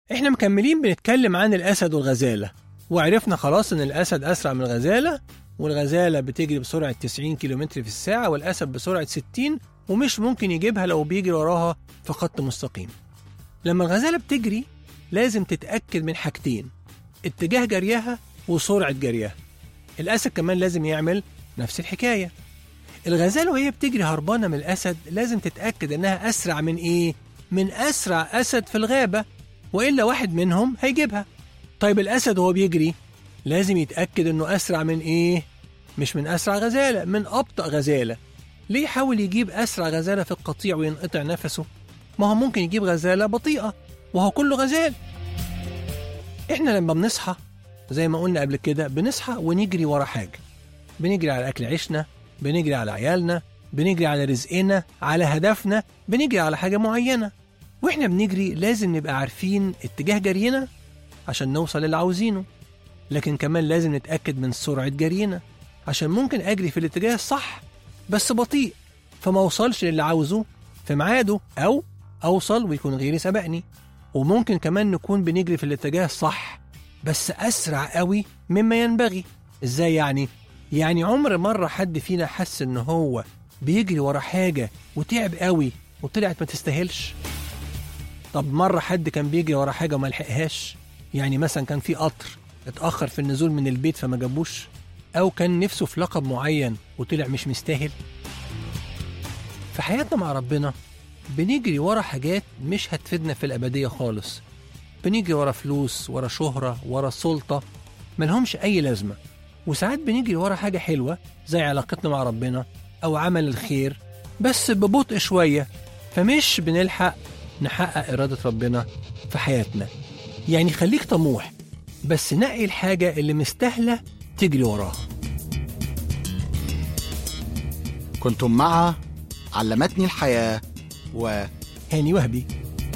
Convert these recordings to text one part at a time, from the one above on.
احنا مكملين بنتكلم عن الأسد والغزالة وعرفنا خلاص إن الأسد أسرع من الغزالة والغزالة بتجري بسرعة 90 كيلومتر في الساعة والأسد بسرعة 60 ومش ممكن يجيبها لو بيجري وراها في خط مستقيم لما الغزالة بتجري لازم تتأكد من حاجتين اتجاه جريها وسرعة جريها الأسد كمان لازم يعمل نفس الحكاية الغزالة وهي بتجري هربانة من الأسد لازم تتأكد إنها أسرع من إيه؟ من أسرع أسد في الغابة وإلا واحد منهم هيجيبها طيب الأسد وهو بيجري لازم يتأكد إنه أسرع من إيه؟ مش من أسرع غزالة من أبطأ غزالة ليه يحاول يجيب أسرع غزالة في القطيع وينقطع نفسه؟ ما هو ممكن يجيب غزالة بطيئة وهو كله غزال إحنا لما بنصحى زي ما قلنا قبل كده بنصحى ونجري ورا حاجة بنجري على أكل عيشنا بنجري على عيالنا بنجري على رزقنا على هدفنا بنجري على حاجة معينة واحنا بنجري لازم نبقى عارفين اتجاه جرينا عشان نوصل للي عاوزينه لكن كمان لازم نتأكد من سرعة جرينا عشان ممكن أجري في الاتجاه الصح بس بطيء فما أوصلش للي عاوزه في ميعاده أو أوصل ويكون غيري سبقني وممكن كمان نكون بنجري في الاتجاه الصح بس أسرع قوي مما ينبغي إزاي يعني؟ يعني عمر مرة حد فينا حس إن هو بيجري ورا حاجة وتعب قوي وطلعت ما تستاهلش طب مرة حد كان بيجري ورا حاجة وما لحقهاش يعني مثلا كان في قطر اتأخر في النزول من البيت فما جابوش أو كان نفسه في لقب معين وطلع مش مستاهل في حياتنا مع ربنا بنجري ورا حاجات مش هتفيدنا في الأبدية خالص بنجري ورا فلوس ورا شهرة ورا سلطة ملهمش أي لازمة وساعات بنجري ورا حاجة حلوة زي علاقتنا مع ربنا أو عمل الخير بس ببطء شوية فمش بنلحق نحقق إرادة ربنا في حياتنا يعني خليك طموح بس نقي الحاجة اللي مستاهلة تجري وراها كنتم مع علمتني الحياة و هاني وهبي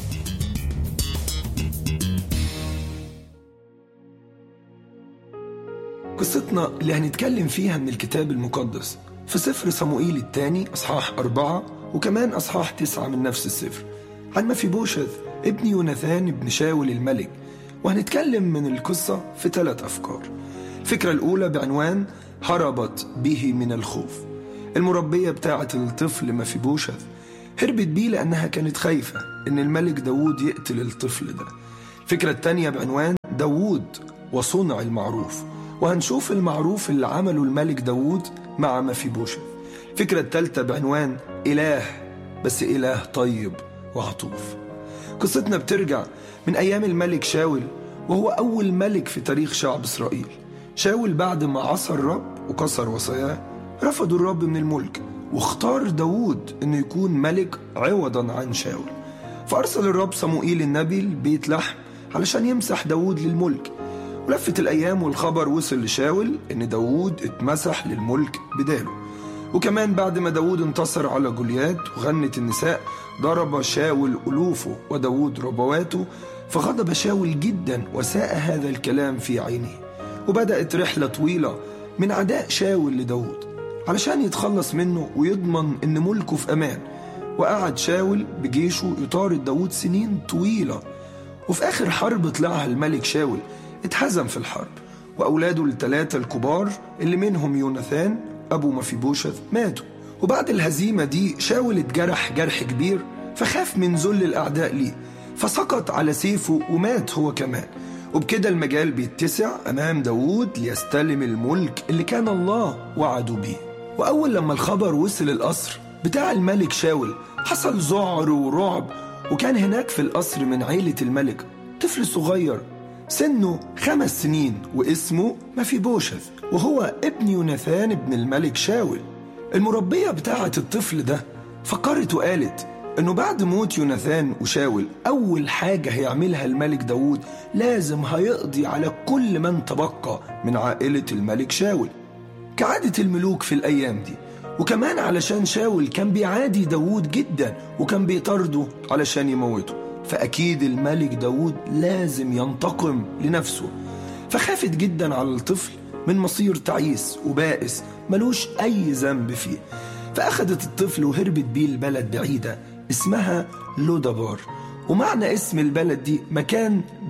قصتنا اللي هنتكلم فيها من الكتاب المقدس في سفر صموئيل الثاني أصحاح أربعة وكمان أصحاح تسعة من نفس السفر عن مفيبوشث ابن يوناثان ابن شاول الملك وهنتكلم من القصة في ثلاث أفكار الفكرة الأولى بعنوان هربت به من الخوف المربية بتاعة الطفل مفيبوشث هربت بيه لأنها كانت خايفة إن الملك داوود يقتل الطفل ده الفكرة التانية بعنوان داوود وصنع المعروف وهنشوف المعروف اللي عمله الملك داوود مع مفيبوشث الفكرة التالتة بعنوان إله بس إله طيب وعطوف قصتنا بترجع من أيام الملك شاول وهو أول ملك في تاريخ شعب إسرائيل شاول بعد ما عصى الرب وكسر وصاياه رفضوا الرب من الملك واختار داوود انه يكون ملك عوضا عن شاول فارسل الرب صموئيل النبي لبيت لحم علشان يمسح داوود للملك ولفت الايام والخبر وصل لشاول ان داوود اتمسح للملك بداله وكمان بعد ما داوود انتصر على جوليات وغنت النساء ضرب شاول ألوفه وداوود ربواته فغضب شاول جدا وساء هذا الكلام في عينه وبدأت رحلة طويلة من عداء شاول لداوود علشان يتخلص منه ويضمن ان ملكه في امان وقعد شاول بجيشه يطارد داوود سنين طويلة وفي آخر حرب طلعها الملك شاول اتهزم في الحرب وأولاده الثلاثة الكبار اللي منهم يوناثان أبو مفيبوشث ماتوا وبعد الهزيمة دي شاول اتجرح جرح كبير فخاف من ذل الأعداء ليه فسقط على سيفه ومات هو كمان وبكده المجال بيتسع أمام داوود ليستلم الملك اللي كان الله وعده بيه وأول لما الخبر وصل القصر بتاع الملك شاول حصل ذعر ورعب وكان هناك في القصر من عيلة الملك طفل صغير سنه خمس سنين واسمه مفيبوشث وهو ابن يوناثان ابن الملك شاول المربية بتاعة الطفل ده فكرت وقالت انه بعد موت يوناثان وشاول اول حاجة هيعملها الملك داوود لازم هيقضي على كل من تبقى من عائلة الملك شاول كعادة الملوك في الايام دي وكمان علشان شاول كان بيعادي داوود جدا وكان بيطارده علشان يموته فأكيد الملك داوود لازم ينتقم لنفسه فخافت جدا على الطفل من مصير تعيس وبائس ملوش أي ذنب فيه فأخدت الطفل وهربت بيه لبلد بعيدة اسمها لودابار ومعنى اسم البلد دي مكان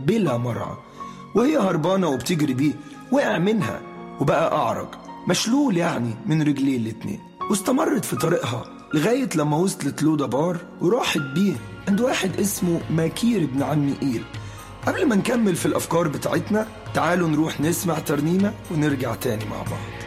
بلا مرعى وهي هربانة وبتجري بيه وقع منها وبقى أعرج مشلول يعني من رجليه الاتنين واستمرت في طريقها لغاية لما وصلت لودا بار وراحت بيه عند واحد اسمه ماكير ابن عم إيل قبل ما نكمل في الأفكار بتاعتنا تعالوا نروح نسمع ترنيمة ونرجع تاني مع بعض